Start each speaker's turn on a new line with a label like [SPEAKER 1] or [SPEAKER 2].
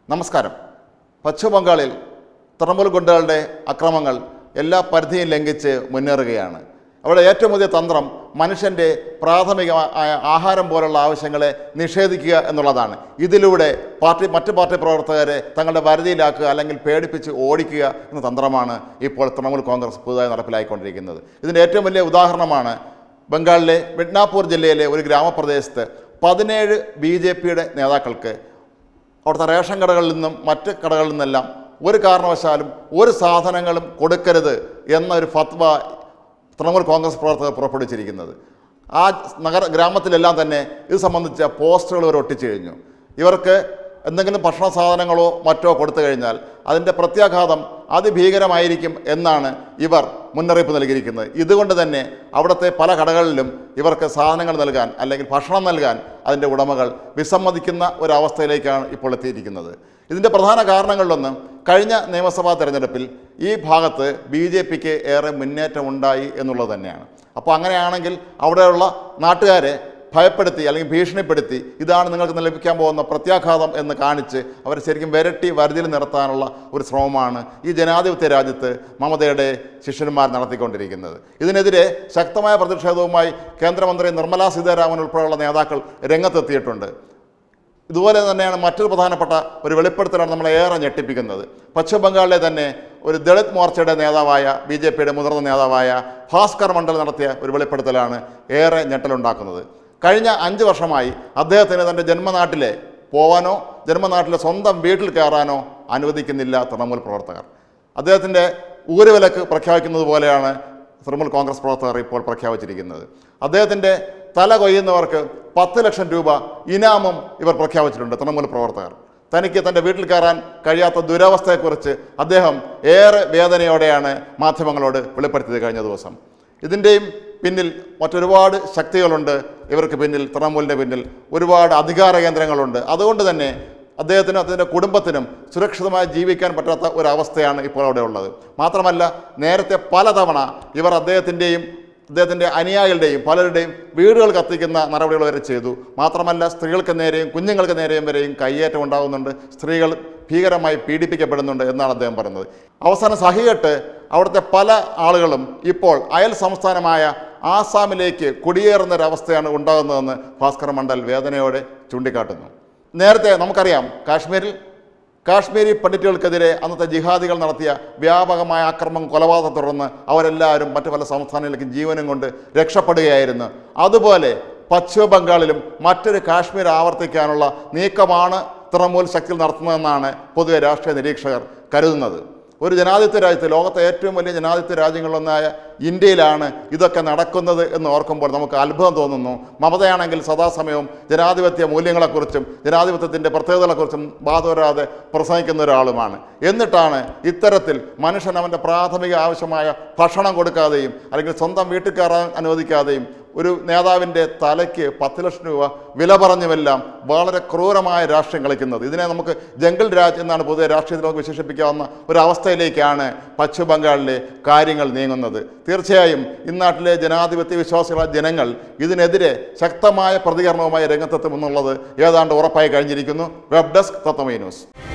[SPEAKER 1] നമസ്കാരം പശ്ചിമ ബംഗാളിൽ തൃണമൂൽ ഗുണ്ടകളുടെ അക്രമങ്ങൾ എല്ലാ പരിധിയും ലംഘിച്ച് മുന്നേറുകയാണ് അവിടെ ഏറ്റവും പുതിയ തന്ത്രം മനുഷ്യൻ്റെ പ്രാഥമികമായ ആഹാരം പോലുള്ള ആവശ്യങ്ങളെ നിഷേധിക്കുക എന്നുള്ളതാണ് ഇതിലൂടെ പാർട്ടി മറ്റ് പാർട്ടി പ്രവർത്തകരെ തങ്ങളുടെ വരുതിയിലാക്കുക അല്ലെങ്കിൽ പേടിപ്പിച്ച് ഓടിക്കുക എന്ന തന്ത്രമാണ് ഇപ്പോൾ തൃണമൂൽ കോൺഗ്രസ് പുതുതായി നടപ്പിലായിക്കൊണ്ടിരിക്കുന്നത് ഇതിൻ്റെ ഏറ്റവും വലിയ ഉദാഹരണമാണ് ബംഗാളിലെ മിഡ്നാപൂർ ജില്ലയിലെ ഒരു ഗ്രാമപ്രദേശത്ത് പതിനേഴ് ബി ജെ പിയുടെ നേതാക്കൾക്ക് അവിടുത്തെ റേഷൻ കടകളിൽ നിന്നും മറ്റ് കടകളിൽ നിന്നെല്ലാം ഒരു കാരണവശാലും ഒരു സാധനങ്ങളും കൊടുക്കരുത് എന്നൊരു ഫത്വ തൃണമൂൽ കോൺഗ്രസ് പ്രവർത്തകർ പുറപ്പെടുവിച്ചിരിക്കുന്നത് ആ നഗര ഗ്രാമത്തിലെല്ലാം തന്നെ ഇത് സംബന്ധിച്ച പോസ്റ്ററുകൾ ഇവർ ഒട്ടിച്ചു കഴിഞ്ഞു ഇവർക്ക് എന്തെങ്കിലും ഭക്ഷണ സാധനങ്ങളോ മറ്റോ കൊടുത്തു കഴിഞ്ഞാൽ അതിൻ്റെ പ്രത്യാഘാതം അതിഭീകരമായിരിക്കും എന്നാണ് ഇവർ മുന്നറിയിപ്പ് നൽകിയിരിക്കുന്നത് ഇതുകൊണ്ട് തന്നെ അവിടുത്തെ പല കടകളിലും ഇവർക്ക് സാധനങ്ങൾ നൽകാൻ അല്ലെങ്കിൽ ഭക്ഷണം നൽകാൻ അതിൻ്റെ ഉടമകൾ വിസമ്മതിക്കുന്ന ഒരവസ്ഥയിലേക്കാണ് ഇപ്പോൾ എത്തിയിരിക്കുന്നത് ഇതിൻ്റെ പ്രധാന കാരണങ്ങളിലൊന്ന് കഴിഞ്ഞ നിയമസഭാ തെരഞ്ഞെടുപ്പിൽ ഈ ഭാഗത്ത് ബി ജെ പിക്ക് ഏറെ മുന്നേറ്റം ഉണ്ടായി എന്നുള്ളത് തന്നെയാണ് അപ്പോൾ അങ്ങനെയാണെങ്കിൽ അവിടെയുള്ള നാട്ടുകാരെ ഭയപ്പെടുത്തി അല്ലെങ്കിൽ ഭീഷണിപ്പെടുത്തി ഇതാണ് നിങ്ങൾക്ക് ലഭിക്കാൻ പോകുന്ന പ്രത്യാഘാതം എന്ന് കാണിച്ച് അവരെ ശരിക്കും വിരട്ടി വരുതിയിൽ നിർത്താനുള്ള ഒരു ശ്രമമാണ് ഈ ജനാധിപത്യ രാജ്യത്ത് മമതയുടെ ശിഷ്യന്മാർ നടത്തിക്കൊണ്ടിരിക്കുന്നത് ഇതിനെതിരെ ശക്തമായ പ്രതിഷേധവുമായി കേന്ദ്രമന്ത്രി നിർമ്മലാ സീതാരാമൻ ഉൾപ്പെടെയുള്ള നേതാക്കൾ രംഗത്തെത്തിയിട്ടുണ്ട് ഇതുപോലെ തന്നെയാണ് മറ്റൊരു പ്രധാനപ്പെട്ട ഒരു വെളിപ്പെടുത്തലാണ് നമ്മളെ ഏറെ ഞെട്ടിപ്പിക്കുന്നത് പശ്ചിമ ബംഗാളിലെ തന്നെ ഒരു ദളിത് മോർച്ചയുടെ നേതാവായ ബി ജെ പിയുടെ മുതിർന്ന നേതാവായ ഭാസ്കർ മണ്ഡൽ നടത്തിയ ഒരു വെളിപ്പെടുത്തലാണ് ഏറെ ഞെട്ടലുണ്ടാക്കുന്നത് കഴിഞ്ഞ അഞ്ച് വർഷമായി അദ്ദേഹത്തിന് തൻ്റെ ജന്മനാട്ടിലെ പോവാനോ ജന്മനാട്ടിലെ സ്വന്തം വീട്ടിൽ കയറാനോ അനുവദിക്കുന്നില്ല തൃണമൂൽ പ്രവർത്തകർ അദ്ദേഹത്തിൻ്റെ ഊരുവിലക്ക് പ്രഖ്യാപിക്കുന്നത് പോലെയാണ് തൃണമൂൽ കോൺഗ്രസ് പ്രവർത്തകർ ഇപ്പോൾ പ്രഖ്യാപിച്ചിരിക്കുന്നത് അദ്ദേഹത്തിൻ്റെ തല കൊയ്യുന്നവർക്ക് പത്ത് ലക്ഷം രൂപ ഇനാമും ഇവർ പ്രഖ്യാപിച്ചിട്ടുണ്ട് തൃണമൂൽ പ്രവർത്തകർ തനിക്ക് തൻ്റെ വീട്ടിൽ കയറാൻ കഴിയാത്ത ദുരവസ്ഥയെക്കുറിച്ച് അദ്ദേഹം ഏറെ വേദനയോടെയാണ് മാധ്യമങ്ങളോട് വെളിപ്പെടുത്തിയത് കഴിഞ്ഞ ദിവസം ഇതിൻ്റെയും പിന്നിൽ മറ്റൊരുപാട് ശക്തികളുണ്ട് ഇവർക്ക് പിന്നിൽ തൃണമൂലിൻ്റെ പിന്നിൽ ഒരുപാട് അധികാര കേന്ദ്രങ്ങളുണ്ട് അതുകൊണ്ട് തന്നെ അദ്ദേഹത്തിനും അദ്ദേഹത്തിൻ്റെ കുടുംബത്തിനും സുരക്ഷിതമായി ജീവിക്കാൻ പറ്റാത്ത ഒരവസ്ഥയാണ് ഇപ്പോൾ അവിടെ ഉള്ളത് മാത്രമല്ല നേരത്തെ പലതവണ ഇവർ അദ്ദേഹത്തിൻ്റെയും അദ്ദേഹത്തിൻ്റെ അനുയായികളുടെയും പലരുടെയും വീടുകൾ കത്തിക്കുന്ന നടപടികൾ വരെ ചെയ്തു മാത്രമല്ല സ്ത്രീകൾക്ക് നേരെയും കുഞ്ഞുങ്ങൾക്ക് നേരെയും വരെയും കയ്യേറ്റം ഉണ്ടാകുന്നുണ്ട് സ്ത്രീകൾ ഭീകരമായി പീഡിപ്പിക്കപ്പെടുന്നുണ്ട് എന്നാണ് അദ്ദേഹം പറയുന്നത് അവസാനം സഹികെട്ട് അവിടുത്തെ പല ആളുകളും ഇപ്പോൾ അയൽ സംസ്ഥാനമായ ആസാമിലേക്ക് കുടിയേറുന്ന ഒരവസ്ഥയാണ് ഉണ്ടാകുന്നതെന്ന് ഭാസ്കർ മണ്ഡൽ വേദനയോടെ ചൂണ്ടിക്കാട്ടുന്നു നേരത്തെ നമുക്കറിയാം കാശ്മീരിൽ കാശ്മീരി പണ്ഡിറ്റുകൾക്കെതിരെ അന്നത്തെ ജിഹാദികൾ നടത്തിയ വ്യാപകമായ ആക്രമണം കൊലപാതകത്തെ തുടർന്ന് അവരെല്ലാവരും മറ്റു പല സംസ്ഥാനങ്ങളിലേക്കും ജീവനും കൊണ്ട് രക്ഷപ്പെടുകയായിരുന്നു അതുപോലെ പശ്ചിമ ബംഗാളിലും മറ്റൊരു കാശ്മീർ ആവർത്തിക്കാനുള്ള നീക്കമാണ് തൃണമൂൽ ശക്തിയിൽ നടത്തുന്നതെന്നാണ് പൊതുവെ രാഷ്ട്രീയ നിരീക്ഷകർ കരുതുന്നത് ഒരു ജനാധിപത്യ രാജ്യത്ത് ലോകത്തെ ഏറ്റവും വലിയ ജനാധിപത്യ രാജ്യങ്ങളിലൊന്നായ ഇന്ത്യയിലാണ് ഇതൊക്കെ നടക്കുന്നത് എന്ന് ഓർക്കുമ്പോൾ നമുക്ക് അത്ഭുതം തോന്നുന്നു മമതയാണെങ്കിൽ സദാസമയവും ജനാധിപത്യ മൂല്യങ്ങളെക്കുറിച്ചും ജനാധിപത്യത്തിൻ്റെ പ്രത്യേകതകളെക്കുറിച്ചും ബാധവരാതെ പ്രസംഗിക്കുന്ന ഒരാളുമാണ് എന്നിട്ടാണ് ഇത്തരത്തിൽ മനുഷ്യൻ അവൻ്റെ പ്രാഥമിക ആവശ്യമായ ഭക്ഷണം കൊടുക്കാതെയും അല്ലെങ്കിൽ സ്വന്തം വീട്ടിൽ കയറാൻ അനുവദിക്കാതെയും ഒരു നേതാവിൻ്റെ തലയ്ക്ക് പത്ത് ലക്ഷം രൂപ വില പറഞ്ഞുമെല്ലാം വളരെ ക്രൂരമായ രാഷ്ട്രീയം കളിക്കുന്നത് ഇതിനെ നമുക്ക് ജംഗിൾ രാജ് എന്നാണ് പൊതുവെ രാഷ്ട്രീയത്തിൽ നമുക്ക് വിശേഷിപ്പിക്കാവുന്ന ഒരു അവസ്ഥയിലേക്കാണ് പശ്ചിമ ബംഗാളിലെ കാര്യങ്ങൾ നീങ്ങുന്നത് തീർച്ചയായും ഇന്നാട്ടിലെ ജനാധിപത്യ വിശ്വാസികളായ ജനങ്ങൾ ഇതിനെതിരെ ശക്തമായ പ്രതികരണവുമായി രംഗത്തെത്തുമെന്നുള്ളത് ഏതാണ്ട് ഉറപ്പായി കഴിഞ്ഞിരിക്കുന്നു വെബ് ഡെസ്ക് തത്വമൈ ന്യൂസ്